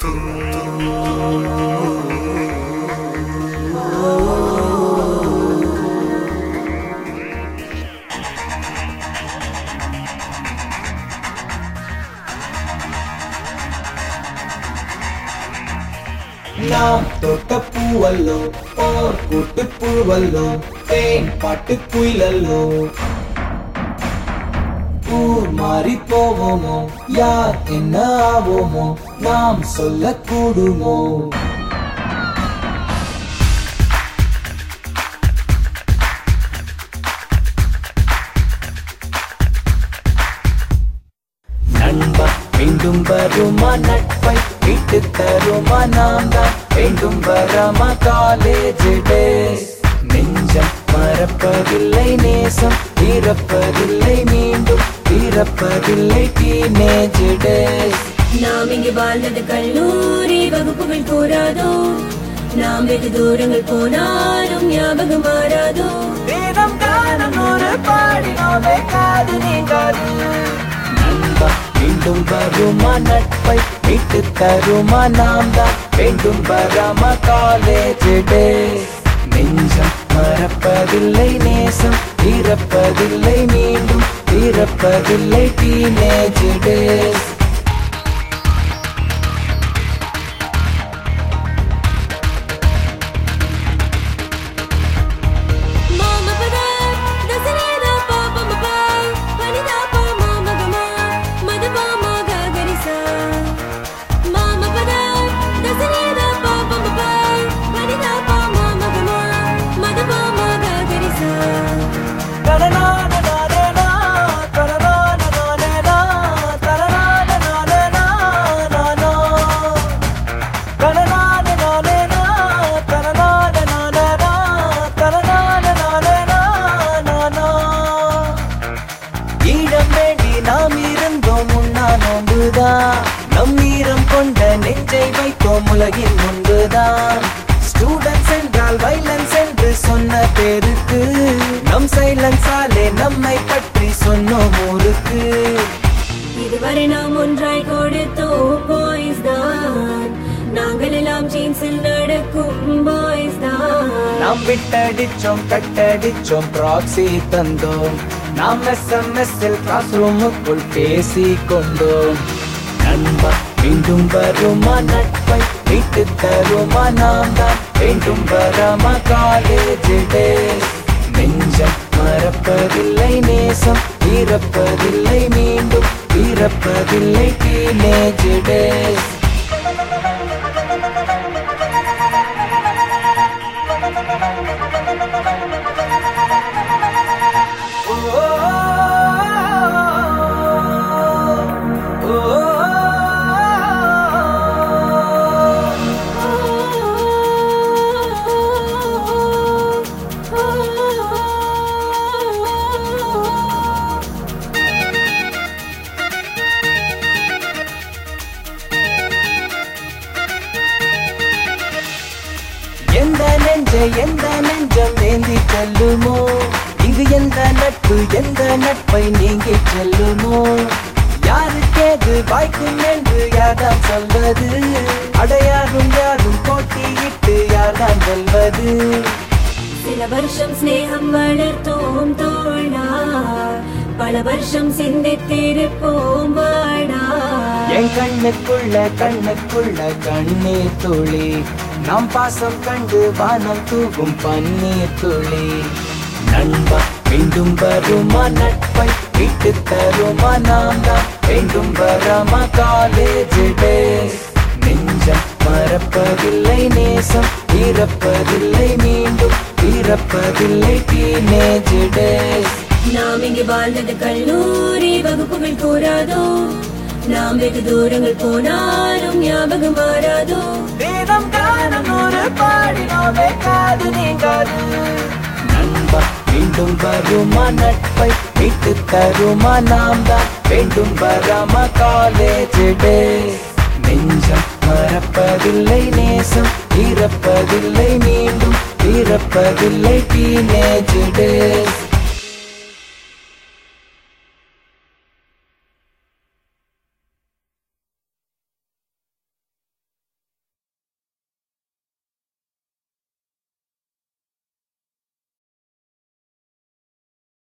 நாம் தொட்ட பூவல்லோ ஓர் கூட்டு புழுவல்லோ தேன் பாட்டு குயிலல்லோ ஊர் மாறி போவோமோ யார் என்ன ஆவோமோ நாம் சொல்லக்கூடுமோ நண்பா மீண்டும் வருமா நட்பை விட்டு தருமா நாம் தான் வேண்டும் வராமா காலேஜ் டேஸ் நெஞ்சம் மறப்பதில்லை நேசம் இறப்பதில்லை மீண்டும் இறப்பதில்லை டீனேஜ் டேஸ் நாம் இங்கு வாழ்ந்தது கல்லூரி வகுப்புகள் கூறாதோ நாம் வெகு தூரங்கள் போனாலும் ஞாபகம் மாறாதோ வேதம் காலம் ஒரு பாடினோமே காது நீங்காது நண்பா மீண்டும் வருமா நட்பை விட்டு தருமா நாம் தான் வேண்டும் வராமா காலேஜ் டே நெஞ்சம் மறப்பதில்லை நேசம் இறப்பதில்லை மீண்டும் இறப்பதில்லை டீனேஜ் டேஸ் மாம பத தசரேத பாப மப பனிதா பா மாம கம மத பா மக கரிசா மாம பத தசரேத பாப மப பனிதா பா மாம கம மத பா மக கரிசா ஈழம் வேண்டி நாம் இருந்தோம் உண்ணா நோன்புதான் நம் ஈரம் கொண்ட நெஞ்சை வைத்தோம் உலகின் முன்புதான் ஸ்டூடெண்ட்ஸ் என்றால் வைலன்ஸ் என்று சொன்ன பேருக்கு நம் சைலன்ஸாலே நம்மை பற்றி சொன்னோம் ஊருக்கு இதுவரை நாம் ஒன்றாய் கொடுத்தோம் பாய்ஸ் தான் நாங்கள் எல்லாம் ஜீன்ஸில் நடக்கும் பாய்ஸ் தான் நாம் விட்டடிச்சோம் கட்டடிச்சோம் ப்ராக்ஸி தந்தோம் நாம் எஸ்எம்எஸ் கிளாஸ் ரூமுக்குள் பேசி கொண்டோம் நண்பா மீண்டும் வருமா நட்பை விட்டு தருமா நாம் தான் வேண்டும் வராமா காலேஜ் டே நெஞ்சம் மறப்பதில்லை நேசம் இறப்பதில்லை மீண்டும் இறப்பதில்லை டீனேஜ் டேஸ் எந்த நெஞ்சை எந்த நெஞ்சம் ஏந்தி செல்லுமோ இங்கு எந்த நட்பு எந்த நட்பை நீங்கி செல்லுமோ யாருக்கேது வாய்க்கும் என்று யார்தான் சொல்வது அடையாரும் யாரும் போட்டியிட்டு யார்தான் வெல்வது சில வருஷம் ஸ்நேகம் வளர்த்தோம் தோழா பல வருஷம் சிந்தித்திருப்போம் வாடா என் கண்ணுக்குள்ள கண்ணுக்குள்ள கண்ணீர் துளி நாம் பாசம் கண்டு வானம் தூவும் பன்னீர் துளி நண்பா மீண்டும் வருமா நட்பை விட்டு தருமா நாம் தான் வேண்டும் வராமா காலேஜ் டே நெஞ்சம் மறப்பதில்லை நேசம் இறப்பதில்லை மீண்டும் இறப்பதில்லை டீனேஜ் டேஸ் நாம் இங்கு வாழ்ந்தது கல்லூரி வகுப்புகள் கூறாதோ நாம் வெகு தூரங்கள் போனாலும் ஞாபகம் மாறாதோ வேதம் காலம் ஒரு பாடினோமே காது நீங்காது நண்பா மீண்டும் வருமா நட்பை விட்டு தருமா நாம் தான் வேண்டும் வராமா காலேஜ் டே நெஞ்சம் மறப்பதில்லை நேசம் இறப்பதில்லை மீண்டும் இறப்பதில்லை டீனேஜ் டேஸ்